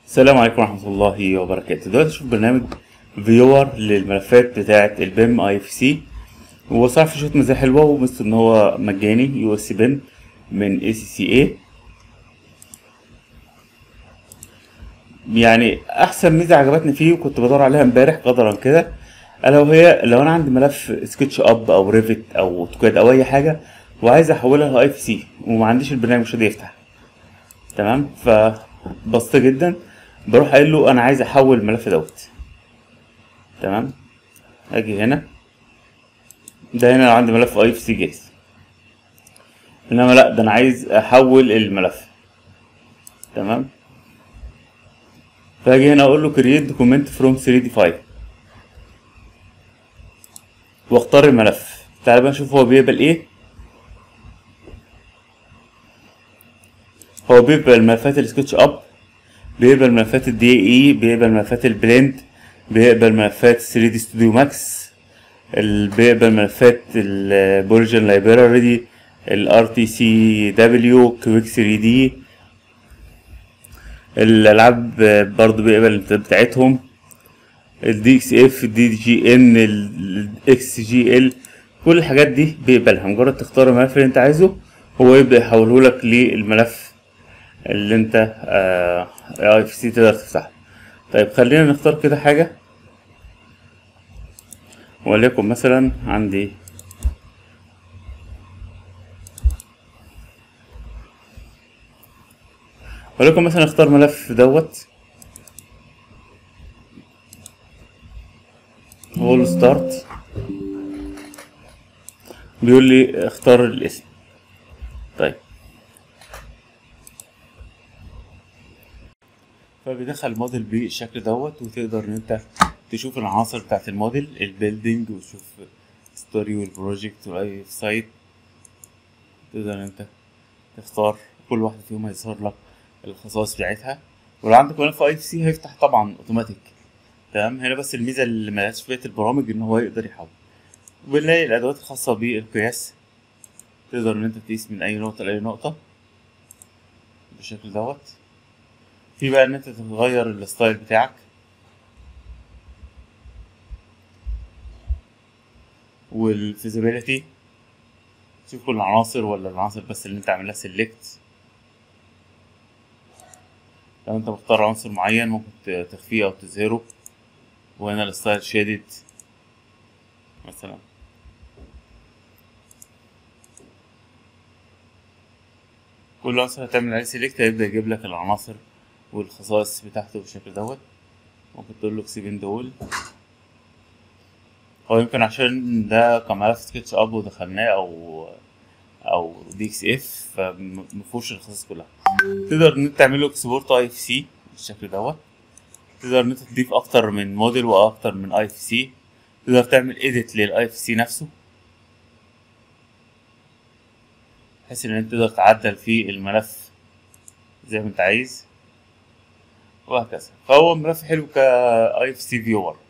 السلام عليكم ورحمة الله وبركاته دلوقتي نشوف برنامج فيور للملفات بتاعة البيم اي اف سي هو صراحة في شوية مزايا حلوة ومثل ان هو مجاني يو اس بيم من اي سي سي اي يعني احسن ميزة عجبتني فيه وكنت بدور عليها امبارح قدرا كده الا وهي لو انا عندي ملف سكتش اب او ريفت او اوتوكاد او اي حاجة وعايز احولها لاي اف سي وما عنديش البرنامج مش راضي يفتح تمام فبسيطة جدا بروح قايل له انا عايز احول الملف دوت تمام اجي هنا ده هنا لو عندي ملف اي اف سي جاهز انما لا ده انا عايز احول الملف تمام فاجي هنا اقول له create document from 3d file واختار الملف تعال بقى نشوف هو بيقبل ايه هو بيقبل ملفات السكتش اب بيقبل ملفات الدي اي بيقبل ملفات البلند بيقبل ملفات 3 دي ستوديو ماكس بيقبل ملفات البورجن لايبراري الار تي سي دبليو كويك 3 دي الالعاب برضو بيقبل الامتدادات بتاعتهم الدي اكس اف الدي جي ان الاكس جي ال كل الحاجات دي بيقبلها مجرد تختار الملف اللي انت عايزه هو يبدا يحوله لك للملف اللي انت اي اف سي تقدر تفتحه طيب خلينا نختار كده حاجه وليكن مثلا عندي وليكن مثلا اختار ملف دوت وول ستارت بيقول لي اختار الاسم طيب فبيدخل الموديل بالشكل دوت وتقدر ان انت تشوف العناصر بتاعت الموديل البيلدينج وتشوف ستوري والبروجكت واي سايت تقدر ان انت تختار كل واحد فيهم هيظهر لك الخصائص بتاعتها ولو عندك ملف اي اف سي هيفتح طبعا اوتوماتيك تمام هنا بس الميزه اللي ملهاش في بقيه البرامج ان هو يقدر يحول وبنلاقي الادوات الخاصه بالقياس تقدر ان انت تقيس من اي نقطه لاي نقطه بالشكل دوت في بقى ان انت تغير الستايل بتاعك والفيزيبيليتي تشوف كل العناصر ولا العناصر بس اللي انت عاملها سيلكت لو انت مختار عنصر معين ممكن تخفيه او تظهره وهنا الستايل شادد مثلا كل عنصر هتعمل عليه سيلكت هيبدأ يجيب لك العناصر والخصائص بتاعته بالشكل دوت ممكن تقول له اكسبين دول هو يمكن عشان ده كان ملف سكتش اب ودخلناه او او دي اكس اف فمفهوش الخصائص كلها تقدر ان انت تعمل له اكسبورت اي اف سي بالشكل دوت تقدر ان انت تضيف اكتر من موديل واكتر من اي اف سي تقدر تعمل اديت للاي اف سي نفسه بحيث ان انت تقدر تعدل في الملف زي ما انت عايز وهكذا فهو ملف حلو كاي اف سي فيور